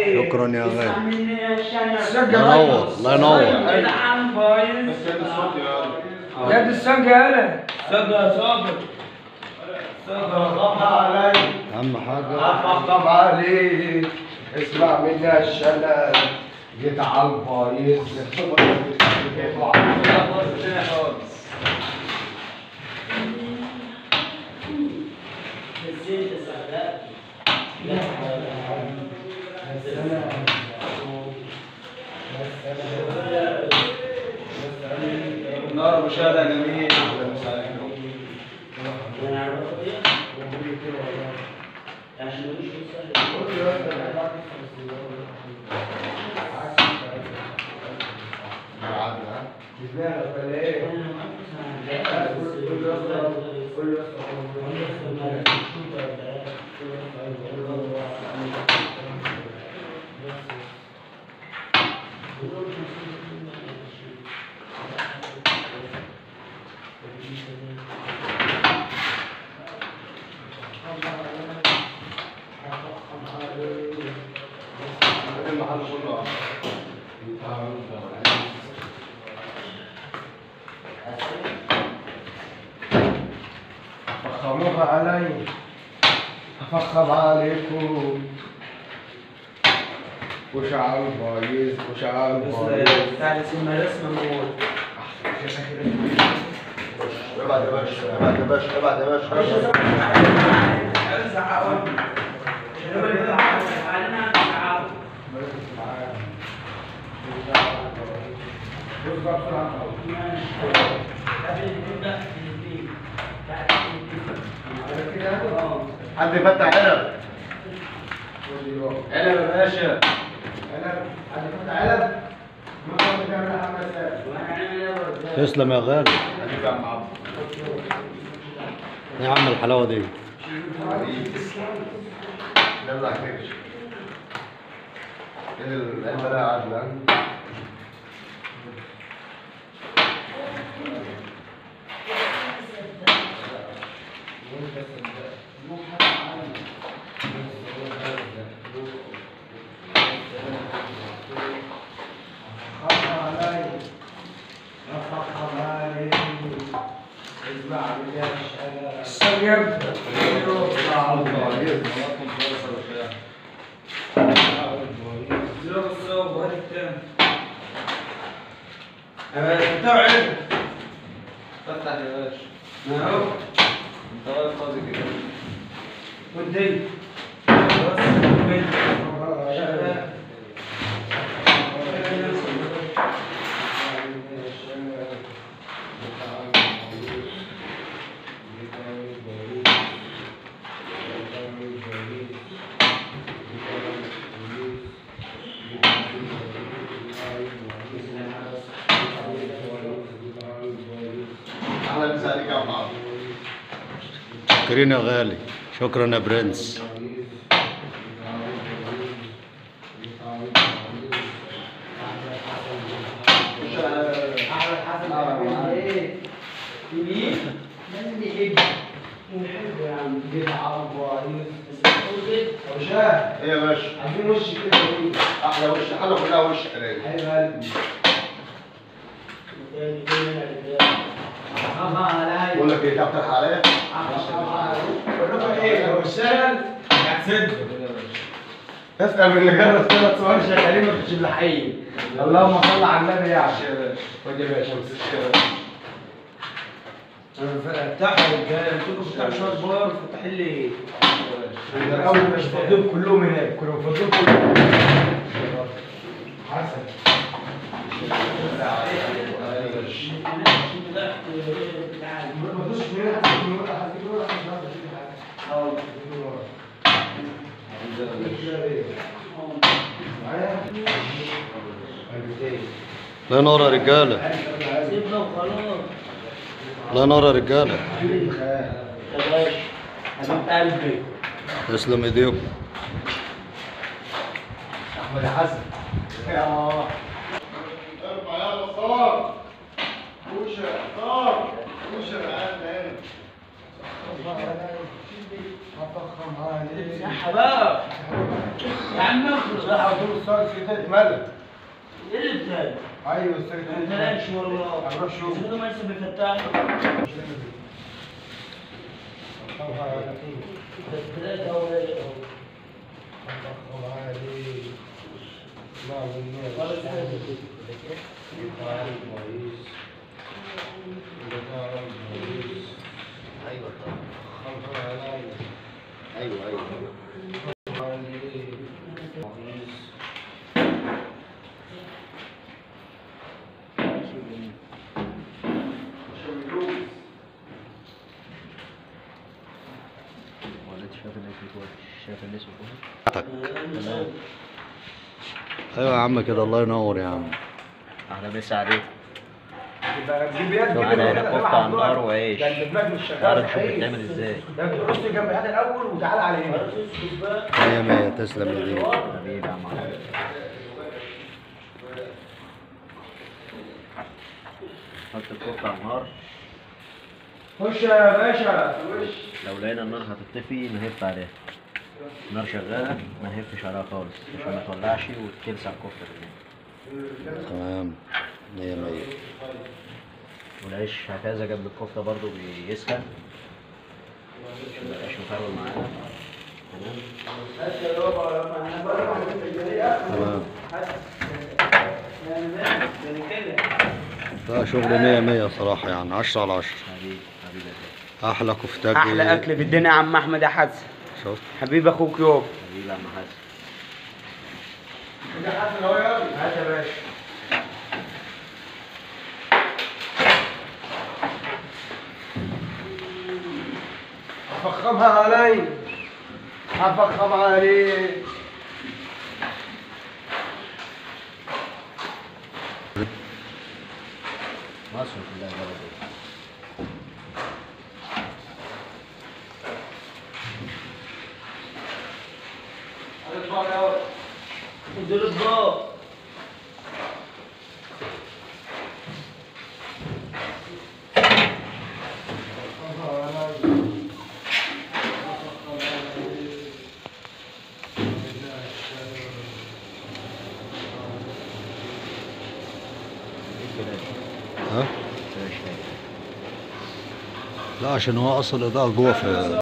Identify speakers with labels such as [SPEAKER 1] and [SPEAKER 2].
[SPEAKER 1] شكرا يا غالي
[SPEAKER 2] السقا
[SPEAKER 1] الله ينور الله ينور
[SPEAKER 2] يا دي السقا يلا
[SPEAKER 1] اهم حاجه
[SPEAKER 3] طب عليك اسمع مني الشلال جيت على البايظ
[SPEAKER 4] نار مشاهدة جميل المحل كله
[SPEAKER 3] فخموها علي افخم عليكم وشعر بايظ وشعر بايظ ابعد يا باشا ابعد يا باشا ابعد يا باشا حد يفتح علب علب يا باشا علب حد يفتح علب ما بتعمل حماسات
[SPEAKER 1] تسلم يا غالي
[SPEAKER 3] اديك يا عم عبد
[SPEAKER 1] يا عم الحلاوه دي
[SPEAKER 3] يلا كرش العلبة لا عادلة
[SPEAKER 2] السقا
[SPEAKER 4] فتح يا باشا انت واقف فاضي كده
[SPEAKER 2] ودي
[SPEAKER 3] اهلا مساء عليك يا عم عبد
[SPEAKER 1] شكرين يا غالي شكرا يا برنس
[SPEAKER 3] ايه يا باشا
[SPEAKER 2] عايزين وش كده
[SPEAKER 3] احلى وش حلوه كلها وش قرايه
[SPEAKER 2] حبيب قلبي
[SPEAKER 3] بقول لك ايه تفتح عليا
[SPEAKER 2] بقول لكم ايه لو اشتغل هتسد
[SPEAKER 3] اسال من اللي جرب ثلاث صور شغالين ما فيش الا حي اللهم صل على النبي يعني خد يا باشا امسك
[SPEAKER 2] افتحوا يا رجاله انتوا بتفتحوا شويه بار فتح لي
[SPEAKER 3] الاول مش فاضيين كلهم هناك كانوا فاضيين كلهم حسن ما تدوش من هنا حسن من ورا حسن من ورا حسن من ورا حسن من ورا معايا
[SPEAKER 1] الله ينور يا رجاله
[SPEAKER 2] سيبنا وخلاص
[SPEAKER 1] الله ينور يا رجاله
[SPEAKER 2] يا باشا حبيب قلبي
[SPEAKER 1] تسلم ايديكم
[SPEAKER 3] احمد حسن يا الله ارفع يا بصار وش صار وش العالم هنا افخم عليك
[SPEAKER 2] صح بقى يا عم اخلص
[SPEAKER 3] صح وطول الصالح سكتت ملك
[SPEAKER 2] ايه اللي بتاعي؟
[SPEAKER 3] ايوه
[SPEAKER 2] ما
[SPEAKER 3] السكتت
[SPEAKER 2] تلاقيش والله
[SPEAKER 3] هنروح شوف.
[SPEAKER 2] زمان ما لسه بيفتح ثلاثة أو
[SPEAKER 3] افخم عليك الله بالنور
[SPEAKER 2] ولا حاجة.
[SPEAKER 3] يبقى عليك كويس يبقى عليك كويس
[SPEAKER 5] ايوه طبعا
[SPEAKER 3] خلص عليك
[SPEAKER 5] ايوه ايوه
[SPEAKER 3] عليك كويس
[SPEAKER 5] والد شاف الاسم كويس شاف الاسم كويس
[SPEAKER 1] بتاعتك ايوه يا عم كده الله ينور يا عم
[SPEAKER 5] اهلا مسا عليك
[SPEAKER 3] يبقى تجيب يد
[SPEAKER 5] معانا هنا كفتة على النار وعيش.
[SPEAKER 3] ده الدماغ مش شغال
[SPEAKER 5] تعالى نشوف
[SPEAKER 3] صحيح.
[SPEAKER 5] بتتعمل ازاي
[SPEAKER 3] ده بترص جنب هذا الاول وتعالى على هنا
[SPEAKER 1] مية مية تسلم ايديك
[SPEAKER 5] حبيبي يا عم عمرو. حط الكفتة على النار
[SPEAKER 3] خش يا باشا وش
[SPEAKER 5] لو لقينا النار هتطفي نهف عليها النار شغالة ما نهفش عليها خالص عشان ما تولعش وتلسع الكفتة كمان
[SPEAKER 1] تمام مية مية
[SPEAKER 5] والعيش هكذا جنب الكفتة برضو بيسخن عشان ميبقاش مفرول معانا تمام
[SPEAKER 1] تمام لا شغل مية مية صراحة يعني عشرة على عشرة
[SPEAKER 5] حبيبي حبيبي يا غالي.
[SPEAKER 1] أحلى كفتاج
[SPEAKER 2] احلى اكل في الدنيا يا عم احمد يا حسن
[SPEAKER 1] شفت
[SPEAKER 2] حبيب اخوك يوم
[SPEAKER 5] حبيبي يا عم حسن
[SPEAKER 3] ده حسن اهو يلا هات يا باشا هفخمها علي هفخم عليك
[SPEAKER 5] مصر كلها بلد
[SPEAKER 2] انزل الضوء
[SPEAKER 1] ها
[SPEAKER 5] بلاش
[SPEAKER 1] لا عشان هو أصل الإضاءة جوه في